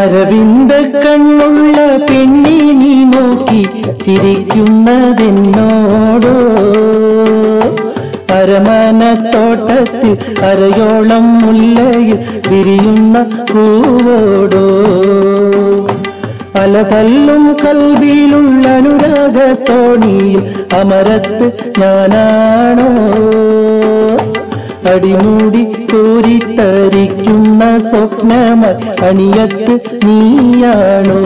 അരവിന്ദ കണ്ണുള്ള പെണ്ണി നീ നോക്കി ചിരിക്കുന്നതെന്നോടോ അരമനത്തോട്ടത്തിൽ അരയോളം മുല്ലയിൽ വിരിയുന്ന പൂവോടോ അലതല്ലും കൽവിയിലുള്ള അനുരാഗത്തോണിയിൽ അമരത്ത് ഞാനാണോ അടിമൂടി കോരിത്തരിക്കുന്ന സ്വപ്നമായി അണിയത്ത് നീയാണോ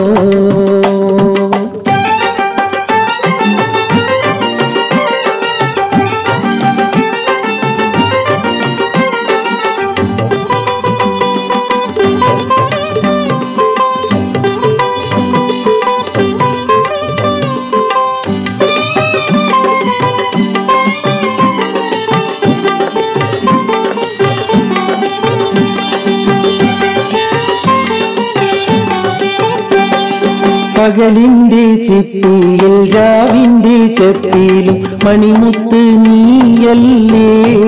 പകലിന്റെ ചിപ്പിയിൽ രാവിന്റെ ചെപ്പിയിലും മണിമുത്ത് നീയല്ലേ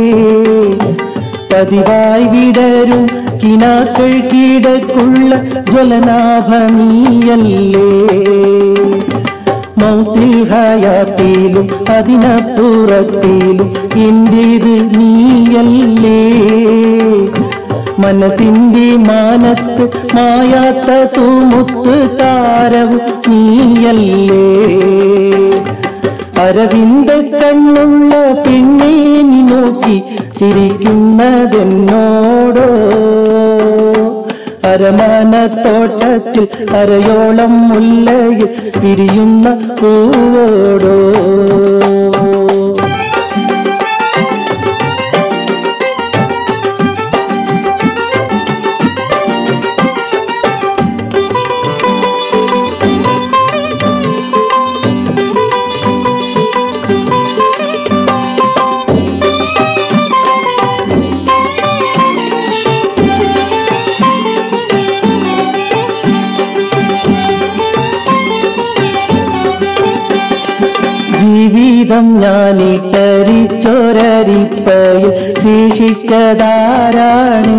പതിവായി വിടരും കിനാക്കൾ കീടക്കുള്ള ജ്വലനാഭ നീയല്ലേ മൗത്തിൽ ഹയാത്തിലും അതിനപ്പുറത്തിലും എന്റേത് നീയല്ലേ മനസ്സിന്റെ മാനത്ത് മായാത്ത തൂമുത്ത് താരവും നീയല്ലേ അരവിന്ദ കണ്ണുള്ള പെണ്ണെ നീ നോക്കി ചിരിക്കുന്നതെന്നോടോ അരമാനത്തോട്ടത്തിൽ അരയോളം മുല്ലയിൽ വിരിയുന്ന പൂവോടോ ജീവിതം ഞാനിട്ടരിച്ചൊരരിപ്പയിൽ ശേഷിച്ചതാരാണ്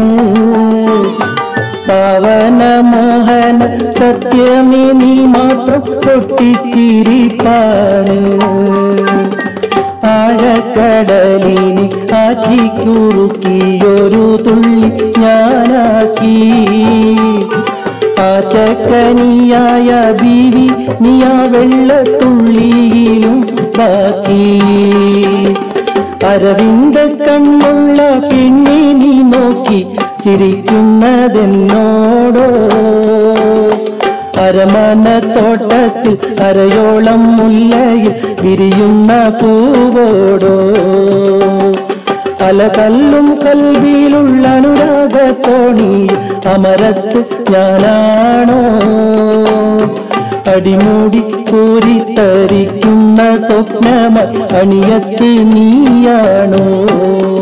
പാവന മോഹന സത്യമേ നീ മാത്രം പൊട്ടിച്ചിരിപ്പാണ് ആഴക്കടലിനെ ആറ്റി കുറുക്കിയൊരു തുള്ളി ഞാനാക്കി ആറ്റക്കനിയായ ബീവി നീയാ വെള്ളത്തുള്ളിയിലും ബാക്കി അരവിന്ദ കണ്ണുള്ള പെണ്ണെ നീ നോക്കി ചിരിക്കുന്നതെന്നോടോ അരമനത്തോട്ടത്തിൽ അരയോളം മുല്ലയിൽ വിരിയുന്ന പൂവോടോ അലകല്ലും കൽവിയിലുള്ള അനുരാഗത്തോണി അമരത്ത് ഞാനാണോ അടിമൂടി കോരിത്തരിക്കുന്ന സ്വപ്നമ അണിയത്ത് നീയാണോ